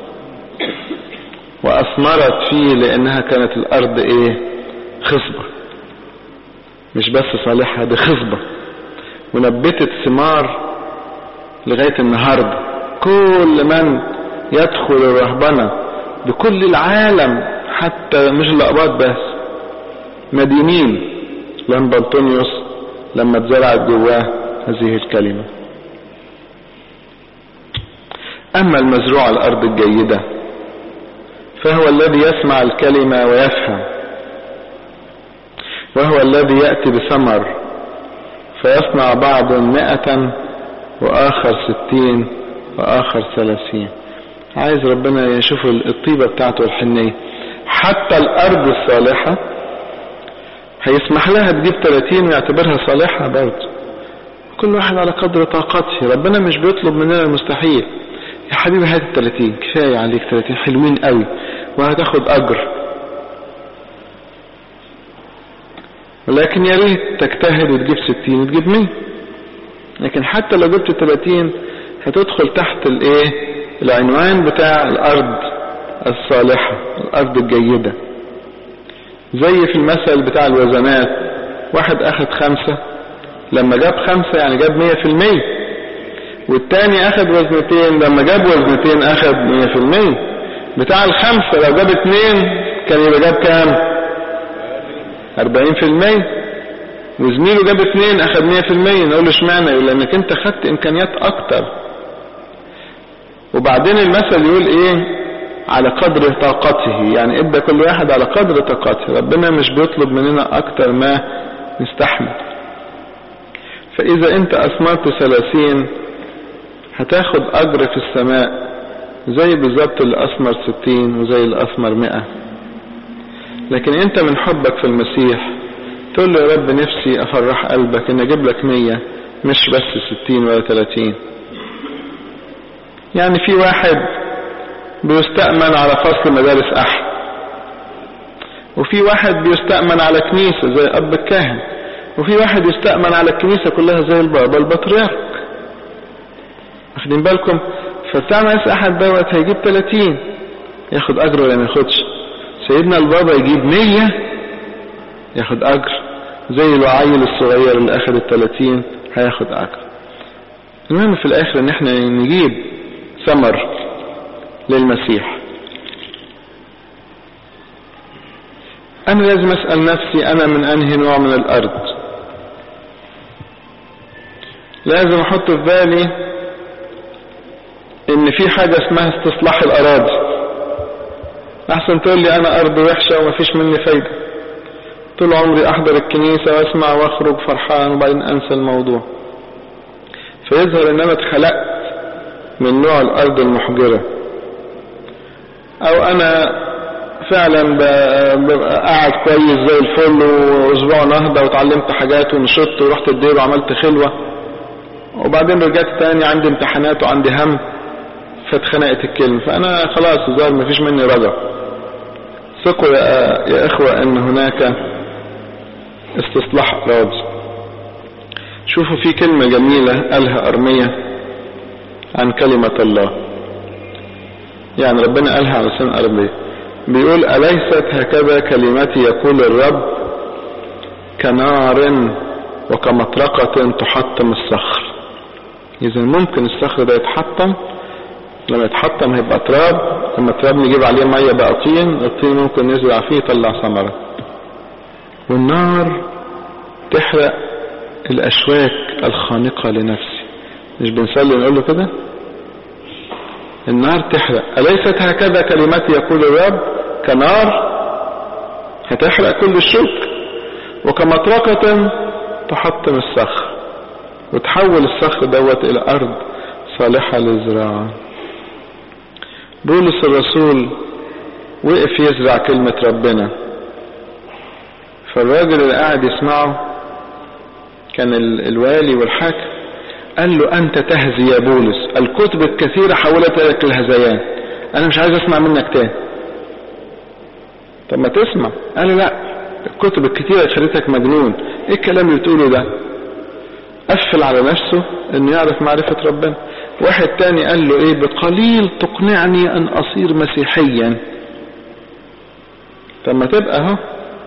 وأثمرت فيه لأنها كانت الأرض إيه خصبة مش بس صالحة دي خصبة ونبتت ثمار لغاية النهاردة كل من يدخل الرهبنة بكل العالم حتى مش الأقباط بس مدينين لما بنطونيوس لما اتزرعت جواه هذه الكلمة أما المزروع على الأرض الجيدة فهو الذي يسمع الكلمة ويفهم وهو الذي يأتي بثمر فيصنع بعض مئة وآخر ستين وآخر ثلاثين عايز ربنا يشوف الطيبة بتاعته الحنية حتى الأرض الصالحة هيسمح لها تجيب 30 ويعتبرها صالحة برضه كل واحد على قدر طاقته ربنا مش بيطلب مننا المستحيل يا حبيبي هات ال 30 كفاية عليك 30 حلوين قوي وهتاخد أجر ولكن يا ريت تجتهد وتجيب 60 وتجيب 100 لكن حتى لو جبت 30 هتدخل تحت الايه العنوان بتاع الارض الصالحة الارض الجيدة زي في المثل بتاع الوزنات واحد اخد خمسة لما جاب خمسة يعني جاب مية في المية والتاني اخد وزنتين لما جاب وزنتين اخد مية في المية بتاع الخمسة لو جاب اتنين كان يبقى جاب كام اربعين في المية وزميله جاب اتنين اخد مية في المية نقول له اشمعنى يقول لانك انت خدت امكانيات اكتر وبعدين المثل يقول ايه على قدر طاقته يعني ادى كل واحد على قدر طاقته ربنا مش بيطلب مننا اكتر ما نستحمل فاذا انت اثمرت ثلاثين هتاخد اجر في السماء زي بالظبط اللي اثمر ستين وزي اللي اثمر مئة لكن انت من حبك في المسيح تقول له يا رب نفسي افرح قلبك ان اجيب لك مية مش بس ستين ولا تلاتين يعني في واحد بيستأمن على فصل مدارس أحد وفي واحد بيستأمن على كنيسة زي أب الكاهن وفي واحد يستأمن على الكنيسة كلها زي البابا البطريرك واخدين بالكم فبتاع مدارس أحد دوت هيجيب 30 ياخد أجر ولا ما ياخدش سيدنا البابا يجيب 100 ياخد أجر زي العيل الصغير اللي أخد ال 30 هياخد أجر المهم في الآخر إن احنا نجيب ثمر للمسيح أنا لازم أسأل نفسي أنا من أنهي نوع من الأرض لازم أحط في بالي إن في حاجة اسمها استصلاح الأراضي أحسن تقول لي أنا أرض وحشة ومفيش مني فايدة طول عمري أحضر الكنيسة وأسمع وأخرج فرحان وبعدين أنسى الموضوع فيظهر إن أنا اتخلقت من نوع الأرض المحجرة أو أنا فعلا ببقى قاعد كويس زي الفل وأسبوع نهضة وتعلمت حاجات ونشطت ورحت الدير وعملت خلوة وبعدين رجعت تاني عندي امتحانات وعندي هم فاتخنقت الكلمة فأنا خلاص الظاهر مفيش مني رجع ثقوا يا, يا إخوة أن هناك استصلاح أراضي شوفوا في كلمة جميلة قالها أرمية عن كلمة الله يعني ربنا قالها على لسان أرمية بيقول أليست هكذا كلمتي يقول الرب كنار وكمطرقة تحطم الصخر إذا ممكن الصخر ده يتحطم لما يتحطم هيبقى تراب لما التراب نجيب عليه مية بقى طين الطين ممكن نزرع فيه يطلع ثمرة والنار تحرق الأشواك الخانقة لنفسي مش بنصلي نقول له كده النار تحرق أليست هكذا كلمتي يقول الرب كنار هتحرق كل الشوك وكمطرقة تحطم الصخر وتحول الصخر دوت إلى أرض صالحة للزراعة بولس الرسول وقف يزرع كلمة ربنا فالراجل اللي قاعد يسمعه كان الوالي والحاكم قال له أنت تهزي يا بولس الكتب الكثيرة حولت لك الهزيان أنا مش عايز أسمع منك تاني طب ما تسمع قال لا الكتب الكتيرة خليتك مجنون ايه الكلام اللي بتقوله ده قفل على نفسه انه يعرف معرفة ربنا واحد تاني قال له ايه بقليل تقنعني ان اصير مسيحيا طب ما تبقى اهو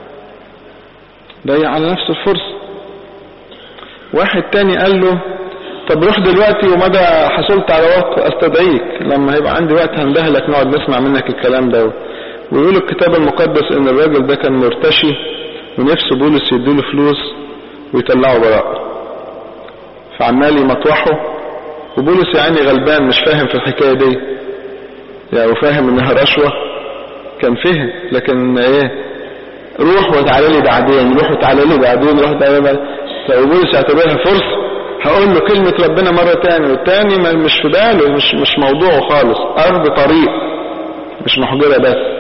ضيع على نفسه الفرصة واحد تاني قال له طب روح دلوقتي ومدى حصلت على وقت استدعيك لما هيبقى عندي وقت هندهلك نقعد نسمع منك الكلام ده ويقول الكتاب المقدس ان الراجل ده كان مرتشي ونفسه بولس يديله فلوس ويطلعه براءة فعمال يمطوحه وبولس يعني غلبان مش فاهم في الحكاية دي يعني وفاهم انها رشوة كان فهم لكن ايه روح وتعالى لي بعدين روح وتعالى لي بعدين روح تعالى لي بعدين فبولس يعتبرها فرصة هقول له كلمة ربنا مرة تاني والتاني مش في باله مش مش موضوعه خالص أرض طريق مش محجرة بس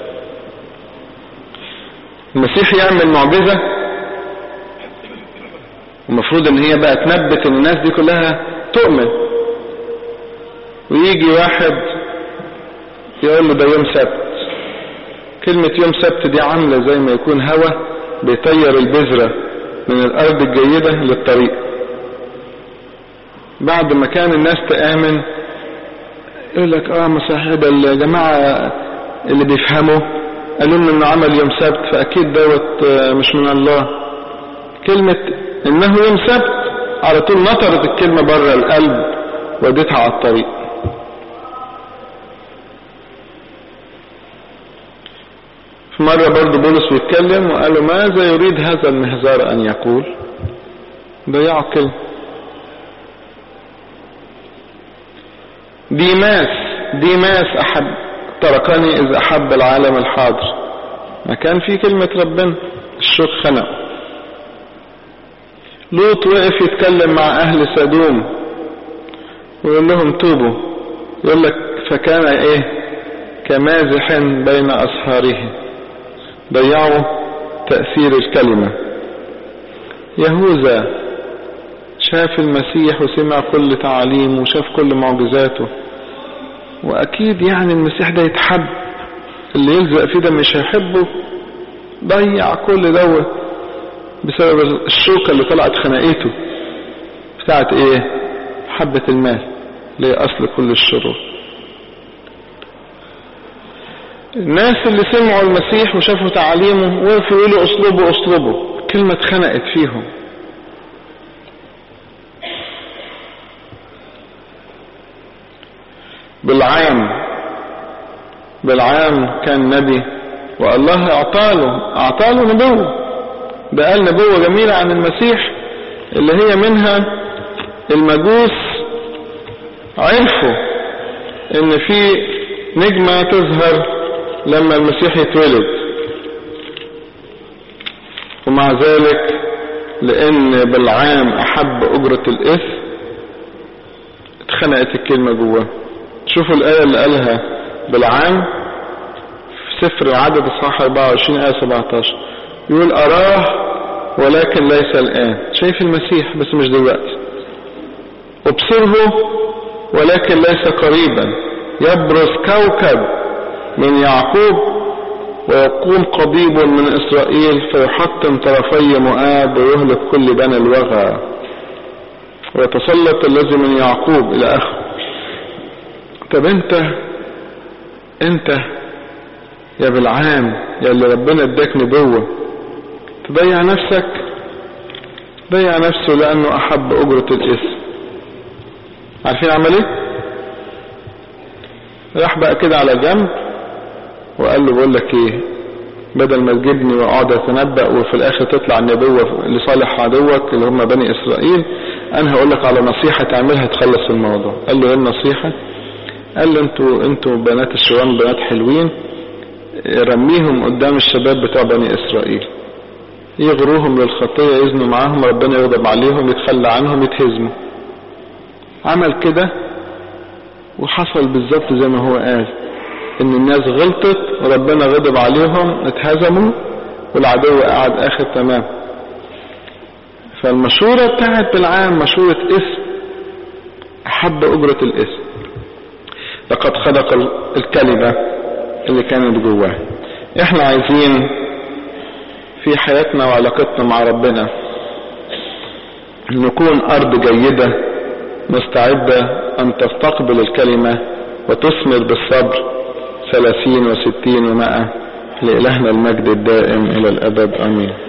المسيح يعمل معجزة المفروض ان هي بقى تنبت ان الناس دي كلها تؤمن ويجي واحد يقول له ده يوم سبت كلمة يوم سبت دي عاملة زي ما يكون هوا بيطير البذرة من الأرض الجيدة للطريق بعد ما كان الناس تآمن يقول لك اه مساحب الجماعة اللي بيفهموا قالوا لنا انه عمل يوم سبت فاكيد دوت مش من الله كلمة انه يوم سبت على طول نطرت الكلمة بره القلب وديتها على الطريق في مرة برضو بولس بيتكلم وقال له ماذا يريد هذا المهزار ان يقول ضيعوا كلمة ديماس ديماس أحب تركني إذ أحب العالم الحاضر ما كان في كلمة ربنا الشوك خنق لوط وقف يتكلم مع أهل سدوم ويقول لهم توبوا يقول لك فكان إيه كمازح بين أصهاره ضيعوا تأثير الكلمة يهوذا شاف المسيح وسمع كل تعاليمه وشاف كل معجزاته واكيد يعني المسيح ده يتحب اللي يلزق فيه ده مش هيحبه ضيع كل دوت بسبب الشوكة اللي طلعت خناقته بتاعت ايه حبة المال اللي هي اصل كل الشرور الناس اللي سمعوا المسيح وشافوا تعاليمه وقفوا يقولوا اسلوبه اسلوبه كلمة اتخنقت فيهم بالعام بالعام كان نبي والله اعطاله اعطاله نبوة ده قال نبوة جميلة عن المسيح اللي هي منها المجوس عرفوا ان في نجمة تظهر لما المسيح يتولد ومع ذلك لان بالعام احب اجرة الاثم اتخنقت الكلمة جواه شوفوا الآية اللي قالها بالعام في سفر العدد الصحة 24 آية 17 يقول أراه ولكن ليس الآن شايف المسيح بس مش دلوقتي أبصره ولكن ليس قريبا يبرز كوكب من يعقوب ويقوم قضيب من إسرائيل فيحطم طرفي مؤاب ويهلك كل بني الوغى ويتسلط الذي من يعقوب إلى آخره طب انت انت يا بالعام يا اللي ربنا اداك نبوة تضيع نفسك ضيع نفسه لانه احب اجرة الاسم عارفين عمل ايه راح بقى كده على جنب وقال له بقول لك ايه بدل ما تجيبني واقعد اتنبأ وفي الاخر تطلع النبوة لصالح عدوك اللي هم بني اسرائيل انا هقول لك على نصيحة تعملها تخلص الموضوع قال له ايه النصيحة قال له انتوا انتوا بنات الشوام بنات حلوين رميهم قدام الشباب بتوع بني اسرائيل يغروهم للخطية يزنوا معاهم ربنا يغضب عليهم يتخلى عنهم يتهزموا عمل كده وحصل بالظبط زي ما هو قال ان الناس غلطت وربنا غضب عليهم اتهزموا والعدو قعد اخر تمام فالمشورة بتاعت بالعام مشورة اسم احب اجرة الاسم لقد خلق الكلمة اللي كانت جواه احنا عايزين في حياتنا وعلاقتنا مع ربنا نكون ارض جيدة مستعدة ان تستقبل الكلمة وتثمر بالصبر ثلاثين وستين ومائة لإلهنا المجد الدائم إلى الأبد آمين